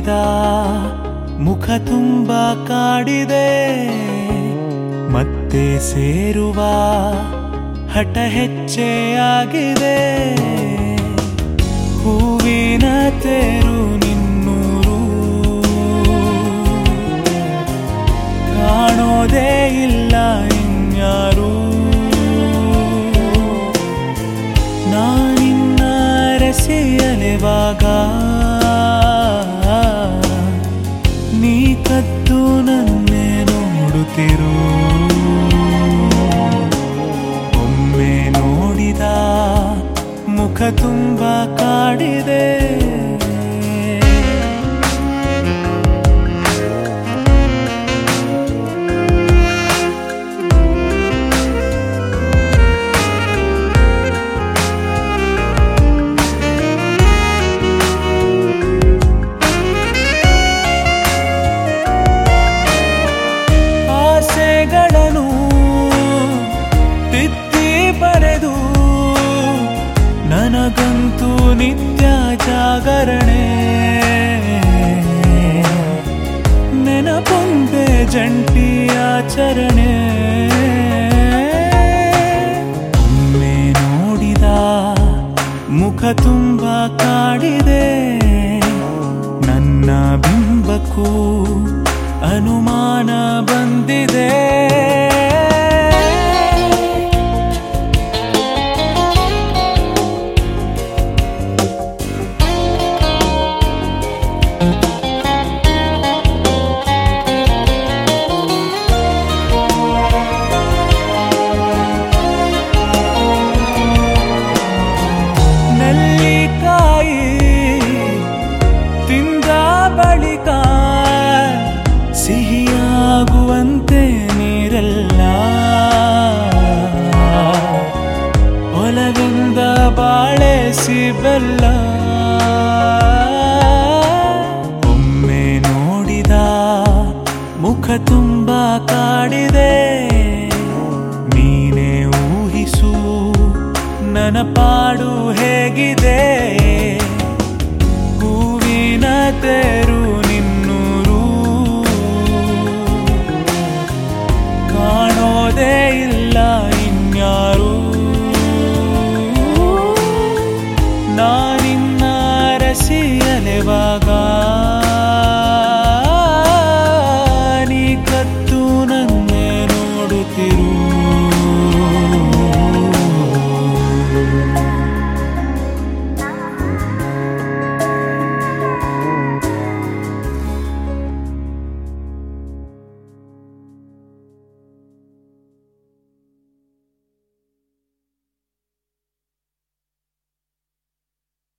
ನೋಡಿದ ಮುಖ ತುಂಬ ಕಾಡಿದೆ ಮತ್ತೆ ಸೇರುವ ಹಠ ಹೆಚ್ಚೆಯಾಗಿದೆ ಹೂವಿನ ತೇರು ನಿನ್ನೂರು ಕಾಣೋದೇ ಇಲ್ಲ ಇನ್ಯಾರು ನಾನಿನ್ನ ರಸಿಯಲೆವಾಗ ನೀ ಕದ್ದು ನನ್ನೇ ನೋಡುತ್ತಿರು ಒಮ್ಮೆ ನೋಡಿದ ಮುಖ ತುಂಬ ಕಾಡಿದೆ ಆಸೆಗಳನ್ನು ತಿದ್ದಿ ಬರೆದು ನನಗಂತೂ ನಿತ್ಯ ಜಾಗರಣೆ ನೆನಪೊಂದೆ ಜಂಟಿ ಆಚರಣೆ ಒಮ್ಮೆ ನೋಡಿದ ಮುಖ ತುಂಬ ಕಾಡಿದೆ ನನ್ನ ಬಿಂಬಕ್ಕೂ ಅನುಮಾನ ಬಂದಿದೆ ನೆಲ್ಲಿಕಾಯಿ ತಿಂದ ಬಳಿಕ ಸಿಹಿಯಾಗುವಂತೆ ನೀರೆಲ್ಲ ಒಲವೆಂದ ಬಾಳೆ ಸಿಬೆಲ್ಲ ಒಮ್ಮೆ ನೋಡಿದ ಮುಖ ತುಂಬ ಕಾಡಿದೆ ನೀನೇ ಊಹಿಸು ನನ್ನ ಪಾಡು